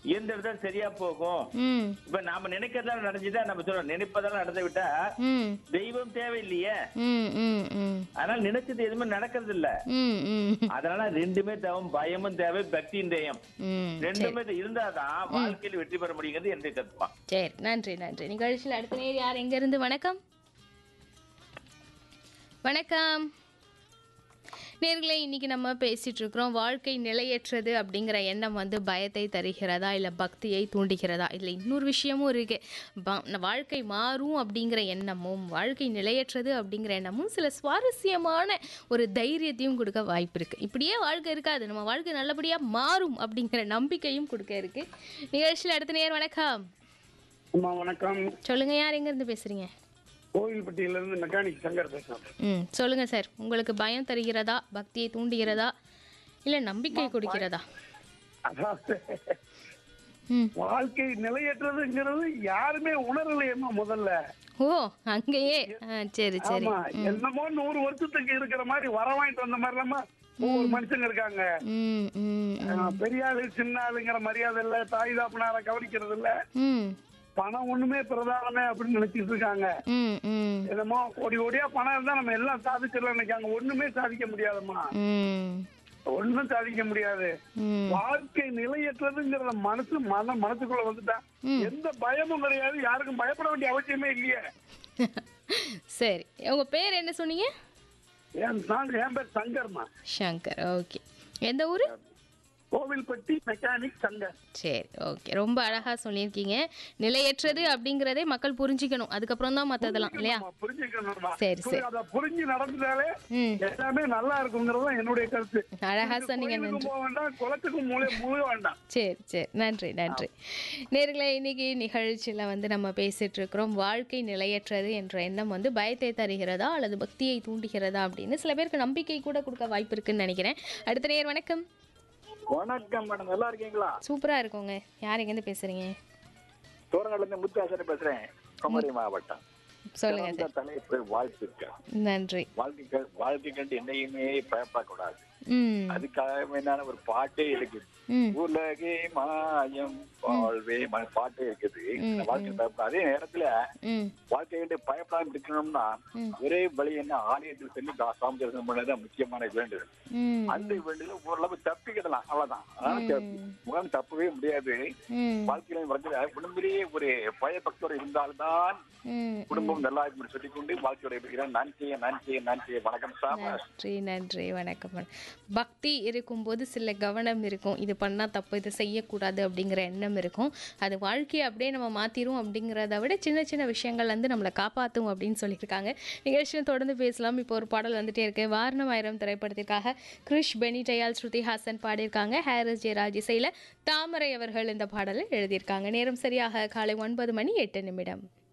இயந்திரதா சரியா போகும் ம் இப்ப நாம நினைக்கிறதெல்லாம் நடந்துட்டா நம்ம சொல்றோம் நினைப்பதெல்லாம் நடந்து விட்டா ம் தெய்வம் தேவையில்லையே ம் ம் ம் அதனால நினைச்சது எதுவுமே நடக்கிறது இல்ல ம் ம் அதனால ரெண்டுமே தேவை பயமும் தேவை பக்தியும் தேயம் ம் ரெண்டுமே இருந்தாதான் வாழ்க்கையில் வெற்றி பெற முடியுங்கிறது என்னுடைய கருத்துமா சரி நன்றி நன்றி நிகழ்ச்சியில் அடுத்த நேர் யார் எங்கேருந்து வணக்கம் வணக்கம் நேர்களே இன்னைக்கு நம்ம பேசிட்டு இருக்கிறோம் வாழ்க்கை நிலையற்றது அப்படிங்கிற எண்ணம் வந்து பயத்தை தருகிறதா இல்லை பக்தியை தூண்டுகிறதா இல்லை இன்னொரு விஷயமும் இருக்கு ப- வாழ்க்கை மாறும் அப்படிங்கிற எண்ணமும் வாழ்க்கை நிலையற்றது அப்படிங்கிற எண்ணமும் சில சுவாரஸ்யமான ஒரு தைரியத்தையும் கொடுக்க வாய்ப்பு இருக்கு இப்படியே வாழ்க்கை இருக்காது நம்ம வாழ்க்கை நல்லபடியாக மாறும் அப்படிங்கிற நம்பிக்கையும் கொடுக்க இருக்கு நிகழ்ச்சியில் அடுத்த நேர் வணக்கம் அம்மா வணக்கம் சொல்லுங்க யார் எங்கேருந்து பேசுறீங்க கோவில்பட்டியில இருந்து மெக்கானிக் சங்கர் பேசுறேன் ம் சொல்லுங்க சார் உங்களுக்கு பயம் தருகிறதா பக்தியை தூண்டுகிறதா இல்லை நம்பிக்கை கொடுக்கிறதா அதாவது ம் வாழ்க்கை நிலையற்றதுங்கிறது யாருமே உணரலையம்மா முதல்ல ஓ அங்கேயே ஆ சரி சரி ஆமா என்னமோ நூறு வருஷத்துக்கு இருக்கிற மாதிரி வர வாங்கிட்டு வந்த மாதிரி இல்லாம ஒவ்வொரு மனுஷங்க இருக்காங்க ம் ம் ஆஹ், பெரிய ஆளு சின்ன ஆளுங்கிற மரியாதை இல்ல தாய் தாப்பனார கவனிக்கிறது இல்ல ம் பணம் ஒண்ணுமே பிரதானமே அப்படின்னு நினைச்சிட்டு இருக்காங்க ம் ம் என்னமோ கோடி கோடியா பணம் இருந்தா நம்ம எல்லாம் சாதிச்சிடலாம் நினைக்காங்க ஒண்ணுமே சாதிக்க முடியாதும்மா ம் ஒண்ணும் சாதிக்க முடியாது ம் வாழ்க்கை நிலையற்றதுங்கிறத மனசு மன மனசுக்குள்ள வந்துட்டா எந்த பயமும் கிடையாது யாருக்கும் பயப்பட வேண்டிய அவசியமே இல்லையே சரி உங்க பேர் என்ன சொன்னீங்க என் நான் என் பேர் சங்கர்மா சங்கர் ஓகே எந்த ஊர் கோவில்பட்டி மெக்கானிக் சங்கர் சரி ஓகே ரொம்ப அழகா சொல்லியிருக்கீங்க நிலையற்றது அப்படிங்கிறதே மக்கள் புரிஞ்சுக்கணும் அதுக்கப்புறம் தான் மற்றதெல்லாம் இல்லையா நம்ம புரிஞ்சுக்கணும்மா சரி, சரி. அத புரிஞ்சு நடந்துட்டாலே ம் எல்லாமே நல்லா இருக்குங்கிறது தான் என்னுடைய கருத்து அழகா சொன்னீங்க கோயிலுக்கும் நன்றி போக வேண்டாம் குளத்துக்கும் மூளை முழு வேண்டாம் சரி சரி நன்றி நன்றி நேர்களே இன்னைக்கு நிகழ்ச்சியில் வந்து நம்ம பேசிட்டு இருக்கிறோம் வாழ்க்கை நிலையற்றது என்ற எண்ணம் வந்து பயத்தை தருகிறதா அல்லது பக்தியை தூண்டுகிறதா அப்படின்னு சில பேருக்கு நம்பிக்கை கூட கொடுக்க வாய்ப்பு இருக்குன்னு நினைக்கிறேன் அடுத்த நேர் வணக்கம் வணக்கம் மேடம் நல்லா இருக்கீங்களா சூப்பராக இருக்கோங்க யார் எங்கேருந்து பேசுறீங்க தோரங்கள்ல இருந்து முத்தாசன் பேசுறேன் குமரி மாவட்டம் சொல்லுங்க சிறந்த சார் தலைப்பு வாழ்த்துக்கள் நன்றி வாழ்க்கைகள் வாழ்க்கை கண்டு என்னையுமே பயப்படக்கூடாது ம் அதுக்காக வேணான ஒரு பாட்டே இருக்குது ம் உலகே மாயம் வாழ்வே ம- பாட்டே இருக்குது இந்த வாழ்க்கை பயப்பட அதே நேரத்துல ம் வாழ்க்கை கண்டு பயப்படாம இருக்கணும்னா ஒரே வழி என்ன ஆலயத்தில் சென்று கா- சாமி தரிசனம் பண்ணதான் முக்கியமான வேண்டுதல் ம் அந்த வேண்டுதல் ஓரளவு தப்பிக்கிடலாம் அவ்வளவுதான் அதனால தப்பி- முகம் தப்பவே முடியாது ம் வாழ்க்கையில வந்து குடும்பத்திலேயே ஒரு பயபக்தர் இருந்தால்தான் ம் குடும்பம் நல்லா இருக்கும் சொல்லிக் கொண்டு வாழ்க்கையோட இருக்கிறேன் நான் செய்ய நான் செய்ய நான் செய்ய வணக்கம் சாம நன்றி நன்றி வணக்கம் வணக்கம். பக்தி இருக்கும்போது சில கவனம் இருக்கும் இது பண்ணால் தப்பு இது செய்யக்கூடாது அப்படிங்கிற எண்ணம் இருக்கும் அது வாழ்க்கையை அப்படியே நம்ம மாற்றிரும் அப்படிங்கிறத விட சின்ன சின்ன விஷயங்கள் வந்து நம்மளை காப்பாற்றும் அப்படின்னு சொல்லியிருக்காங்க நிகழ்ச்சியை தொடர்ந்து பேசலாம் இப்போ ஒரு பாடல் வந்துட்டே இருக்கு வாரணம் ஆயிரம் திரைப்படத்திற்காக கிருஷ் பெனி ஜெயால் ஸ்ருதி ஹாசன் பாடியிருக்காங்க ஹாரிஸ் ஜெயராஜ் இசையில் தாமரை அவர்கள் இந்த பாடலை எழுதியிருக்காங்க நேரம் சரியாக காலை ஒன்பது மணி எட்டு நிமிடம்